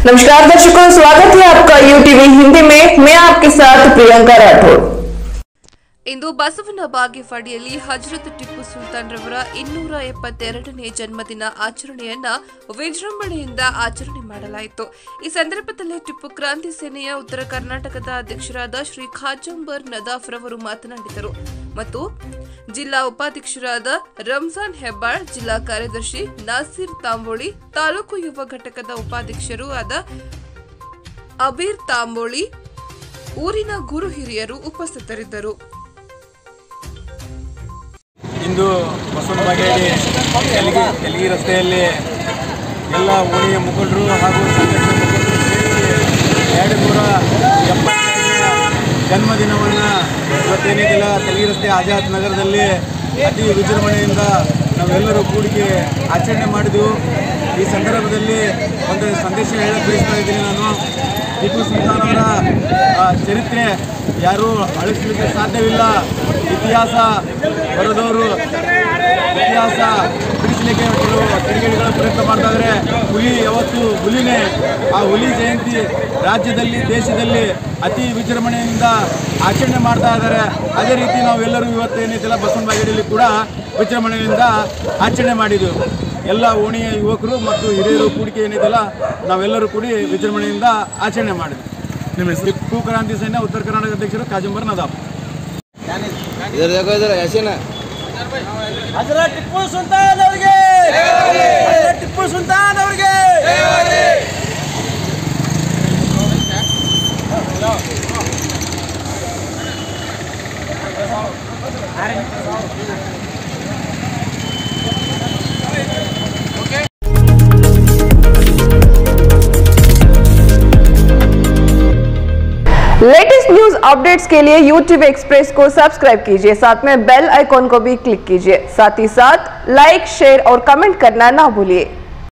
नमस्कार दर्शकों स्वागत है आपका यू टीवी हिंदी में मैं आपके साथ प्रियंका राठौर ಇಂದು ಬಸವನ ಬಾಗೇವಾಡಿಯಲ್ಲಿ ಹಜರತ್ ಟಿಪ್ಪು ಸುಲ್ತಾನ್ ರವರ ಇನ್ನೂರ ಎಪ್ಪತ್ತೆರಡನೇ ಜನ್ಮದಿನ ಆಚರಣೆಯನ್ನ ವಿಜೃಂಭಣೆಯಿಂದ ಆಚರಣೆ ಮಾಡಲಾಯಿತು ಈ ಸಂದರ್ಭದಲ್ಲಿ ಟಿಪ್ಪು ಕ್ರಾಂತಿ ಸೇನೆಯ ಉತ್ತರ ಕರ್ನಾಟಕದ ಅಧ್ಯಕ್ಷರಾದ ಶ್ರೀ ಖಾಜಂಬರ್ ನದಾಫ್ ರವರು ಮಾತನಾಡಿದರು ಮತ್ತು ಜಿಲ್ಲಾ ಉಪಾಧ್ಯಕ್ಷರಾದ ರಂಜಾನ್ ಹೆಬ್ಬಾಳ್ ಜಿಲ್ಲಾ ಕಾರ್ಯದರ್ಶಿ ನಾಸೀರ್ ತಾಂಬೋಳಿ ತಾಲೂಕು ಯುವ ಘಟಕದ ಉಪಾಧ್ಯಕ್ಷರು ಆದ ಅಬೀರ್ ತಾಂಬೋಳಿ ಊರಿನ ಗುರು ಹಿರಿಯರು ಉಪಸ್ಥಿತರಿದ್ದರು ಇಂದು ಬಸವನ ಬಾಗೇಡಿ ಯಲಗಿ ಯಲಗಿ ರಸ್ತೆಯಲ್ಲಿ ಎಲ್ಲ ಓಣಿಯ ಮುಖಂಡರು ಹಾಗೂ ಸಂಘಟನೆ ಮುಖಂಡರು ಸೇರಿ ಎರಡು ನೂರ ಎಪ್ಪತ್ತೈದನೇ ಜನ್ಮದಿನವನ್ನು ಇವತ್ತೇನಿದೆಯಲ್ಲ ತೆಲಗಿ ರಸ್ತೆ ಆಜಾದ್ ನಗರದಲ್ಲಿ ಅತಿ ವಿಜೃಂಭಣೆಯಿಂದ ನಾವೆಲ್ಲರೂ ಕೂಡಿಗೆ ಆಚರಣೆ ಮಾಡಿದೆವು ಈ ಸಂದರ್ಭದಲ್ಲಿ ಒಂದು ಸಂದೇಶ ಹೇಳಕ್ಕೆ ಬಯಸ್ತಾ ಇದ್ದೀನಿ ನಾನು ಟಿಪ್ಪು ಸುಲ್ತಾನ್ ಅವರ ಆ, ಚರಿತ್ರೆ ಯಾರೂ ಅಳಿಸಲಿಕ್ಕೆ ಸಾಧ್ಯವಿಲ್ಲ ಇತಿಹಾಸ ಬರೆದವರು ಇತಿಹಾಸ ಬಿಡಿಸಲಿಕ್ಕೆ ಕೆಲವು ಕಿಡಿಗೇಡಿಗಳ ಪ್ರಯತ್ನ ಮಾಡ್ತಾ ಇದ್ದಾರೆ ಹುಲಿ ಯಾವತ್ತು ಹುಲಿನೇ ಆ ಹುಲಿ ಜಯಂತಿ ರಾಜ್ಯದಲ್ಲಿ ದೇಶದಲ್ಲಿ ಅತಿ ವಿಜೃಂಭಣೆಯಿಂದ ಆಚರಣೆ ಮಾಡ್ತಾ ಇದ್ದಾರೆ ಅದೇ ರೀತಿ ನಾವೆಲ್ಲರೂ ಇವತ್ತು ಏನಿದೆಯಲ್ಲ ಬಸವನ ಬಾಗೇಡಿಯಲ್ಲಿ ಕೂಡ ವಿಜೃಂಭಣೆಯಿಂದ ಆಚರಣೆ ಮಾಡಿದೆವು ಎಲ್ಲ ಓಣಿಯ ಯುವಕರು ಮತ್ತು ಹಿರಿಯರು ಕೂಡಿಕೆ ಏನಿದೆಯಲ್ಲ ನಾವೆಲ್ಲರೂ ಕೂಡಿ ವಿಜೃಂಭಣೆಯಿಂದ ಆಚರಣೆ ಮಾಡಿದ್ವಿ ನಿಮ್ಮ ಹೆಸರು ಟಿಪ್ಪು ಕ್ರಾಂತಿ ಸೇನೆ ಉತ್ತರ ಕರ್ನಾಟಕ ಅಧ್ಯಕ್ಷರು ಕಾಜಂಬರ್ ನದಾಫ್ इधर देखो इधर ऐसे ना ಹಜರತ್ ಟಿಪ್ಪು ಸುಲ್ತಾನ್ ಅವರಿಗೆ ಟಿಪ್ಪು ಸುಲ್ತಾನ್ ಅವರಿಗೆ लेटेस्ट न्यूज अपडेट्स के लिए यू टीवी एक्सप्रेस को सब्सक्राइब कीजिए साथ में बेल आइकॉन को भी क्लिक कीजिए साथ ही साथ लाइक शेयर और कमेंट करना ना भूलिए